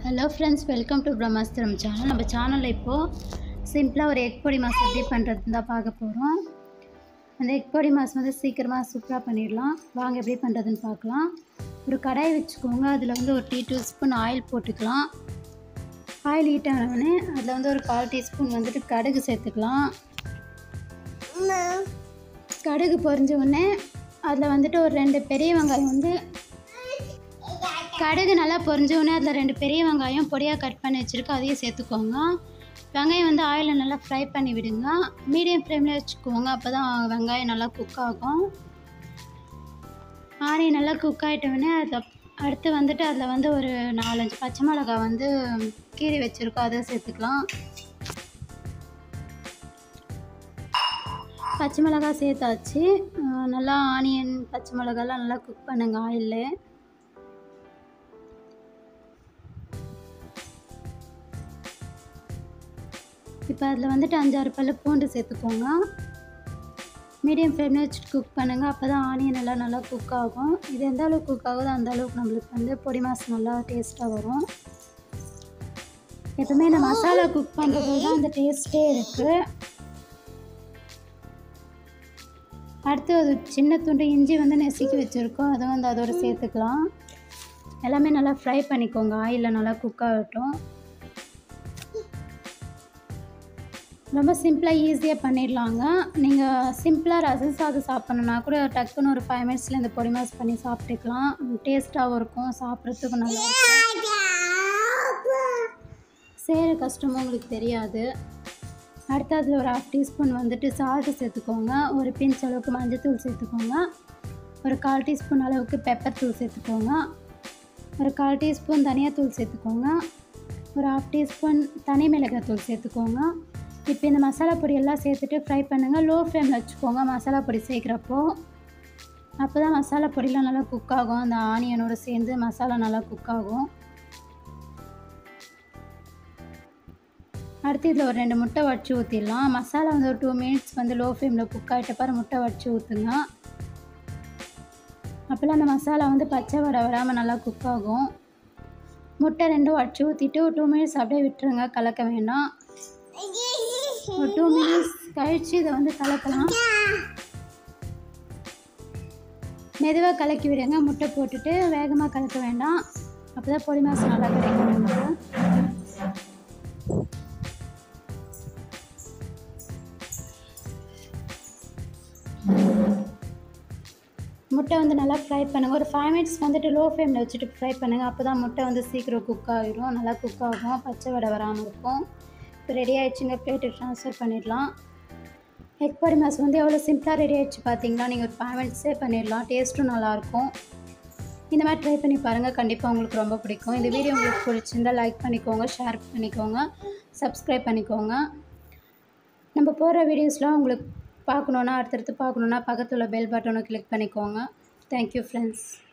hello friends welcome to Brahmastram channel நம்ம சேனலில் இப்போது சிம்பிளாக ஒரு எக் பொடி மாஸ் எப்படி பண்ணுறதுன்னு தான் பார்க்க போகிறோம் அந்த எக் பொடி மாஸ் வந்து சீக்கிரமாக சூப்பராக பண்ணிடலாம் வாங்க எப்படி பண்ணுறதுன்னு பார்க்கலாம் ஒரு கடாய் வச்சுக்கோங்க அதில் வந்து ஒரு டீ டூ ஸ்பூன் ஆயில் போட்டுக்கலாம் ஆயில் ஹீட் ஆனவுடனே அதில் வந்து ஒரு கால் டீஸ்பூன் வந்துட்டு கடுகு சேர்த்துக்கலாம் கடுகு பொரிஞ்ச உடனே அதில் வந்துட்டு ஒரு ரெண்டு பெரிய வெங்காயம் வந்து கடுகு நல்லா பொரிஞ்ச உடனே அதில் ரெண்டு பெரிய வெங்காயம் பொடியாக கட் பண்ணி வச்சுருக்கு அதையும் சேர்த்துக்கோங்க வெங்காயம் வந்து ஆயிலில் நல்லா ஃப்ரை பண்ணி விடுங்க மீடியம் ஃப்ளேமில் வச்சுக்கோங்க அப்போ தான் வெங்காயம் நல்லா குக் ஆகும் ஆனியன் நல்லா குக் ஆகிட்டோடனே அதில் அடுத்து வந்துட்டு அதில் வந்து ஒரு நாலஞ்சு பச்சை மிளகாய் வந்து கீறி வச்சுருக்கோம் அதை சேர்த்துக்கலாம் பச்சை மிளகாய் சேர்த்தாச்சு அஹ் நல்லா ஆனியன் பச்சை மிளகாலாம் நல்லா குக் பண்ணுங்க ஆயிலில் இப்போ அதில் வந்துட்டு அஞ்சாறு பல்லு பூண்டு சேர்த்துக்கோங்க மீடியம் ஃப்ளேமில் வச்சுட்டு குக் பண்ணுங்கள் அப்போ தான் ஆனியன் எல்லாம் நல்லா குக் ஆகும் இது எந்த அளவுக்கு குக் ஆகுதோ அந்த அளவுக்கு நம்மளுக்கு வந்து பொடி மாசம் நல்லா டேஸ்ட்டாக வரும் எப்பவுமே இந்த மசாலா குக் பண்ணுறது தான் அந்த டேஸ்ட்டே இருக்குது அடுத்து ஒரு சின்ன துண்டு இஞ்சி வந்து நெசுக்கி வச்சுருக்கோம் அதை வந்து அதோட சேர்த்துக்கலாம் எல்லாமே நல்லா ஃப்ரை பண்ணிக்கோங்க ஆயிலில் நல்லா குக் ஆகட்டும் ரொம்ப சிம்பிளாக ஈஸியாக பண்ணிடலாங்க நீங்கள் சிம்பிளாக ரசம் சாதம் சாப்பிட்ணுன்னா கூட டக்குன்னு ஒரு ஃபைவ் மினிட்ஸில் இந்த பொடி மாஸ் பண்ணி சாப்பிட்டுக்கலாம் டேஸ்ட்டாகவும் இருக்கும் சாப்பிட்றதுக்கும் நல்லா இருக்கும் செய்கிற கஷ்டமும் உங்களுக்கு தெரியாது அடுத்து அதில் ஒரு ஹாஃப் டீஸ்பூன் வந்துட்டு சால்ட்டு சேர்த்துக்கோங்க ஒரு பிஞ்ச் அளவுக்கு மஞ்சத்தூள் சேர்த்துக்கோங்க ஒரு கால் டீஸ்பூன் அளவுக்கு பெப்பர் தூள் சேர்த்துக்கோங்க ஒரு கால் டீஸ்பூன் தனியாத்தூள் சேர்த்துக்கோங்க ஒரு ஹாஃப் டீஸ்பூன் தனி மிளகாய் தூள் சேர்த்துக்கோங்க இப்போ இந்த மசாலா பொடி எல்லாம் சேர்த்துட்டு ஃப்ரை பண்ணுங்கள் லோ ஃப்ளேமில் வச்சுக்கோங்க மசாலா பொடி சேர்க்குறப்போ அப்போ தான் மசாலா பொடிலாம் நல்லா குக் ஆகும் அந்த ஆனியனோடு சேர்ந்து மசாலா நல்லா குக் ஆகும் அடுத்து இதில் ஒரு ரெண்டு முட்டை வடிச்சு ஊற்றிடலாம் மசாலா வந்து ஒரு டூ மினிட்ஸ் வந்து லோ ஃப்ளேமில் குக் ஆகிட்ட பாரு முட்டை வடிச்சு ஊற்றுங்க அப்போல்லாம் அந்த மசாலா வந்து பச்சை வடை வராமல் நல்லா குக் ஆகும் முட்டை ரெண்டும் வடிச்சு ஊற்றிட்டு ஒரு டூ மினிட்ஸ் அப்படியே விட்டுருங்க கலக்க வேண்டாம் ஒரு டூ மினிட்ஸ் கழித்து இதை வந்து கலக்கலாம் மெதுவாக கலக்கி விடுங்க முட்டை போட்டுட்டு வேகமாக கலக்க வேண்டாம் அப்போ தான் பொடி மாசம் நல்லா கிடைக்கும் நமக்கு முட்டை வந்து நல்லா ஃப்ரை பண்ணுங்கள் ஒரு ஃபைவ் மினிட்ஸ் வந்துட்டு லோ ஃப்ளேமில் வச்சுட்டு ஃப்ரை பண்ணுங்கள் அப்போ தான் முட்டை வந்து சீக்கிரம் குக் ஆகிடும் நல்லா குக் ஆகும் பச்சை வடை வராமல் இருக்கும் இப்போ ரெடி ஆகிடுச்சுங்க பிளேட்டு ட்ரான்ஸ்ஃபர் பண்ணிடலாம் எக் பொடி மாஸ் வந்து எவ்வளோ சிம்பிளாக ரெடி ஆகிடுச்சு பார்த்தீங்களா நீங்கள் ஒரு ஃபைவ் மினிட்ஸே பண்ணிடலாம் டேஸ்ட்டும் நல்லாயிருக்கும் இந்த மாதிரி ட்ரை பண்ணி பாருங்கள் கண்டிப்பாக உங்களுக்கு ரொம்ப பிடிக்கும் இந்த வீடியோ உங்களுக்கு பிடிச்சிருந்தா லைக் பண்ணிக்கோங்க ஷேர் பண்ணிக்கோங்க சப்ஸ்கிரைப் பண்ணிக்கோங்க நம்ம போடுற வீடியோஸ்லாம் உங்களுக்கு பார்க்கணுன்னா அடுத்தடுத்து பார்க்கணுன்னா பக்கத்தில் பெல் பட்டனை கிளிக் பண்ணிக்கோங்க தேங்க்யூ ஃப்ரெண்ட்ஸ்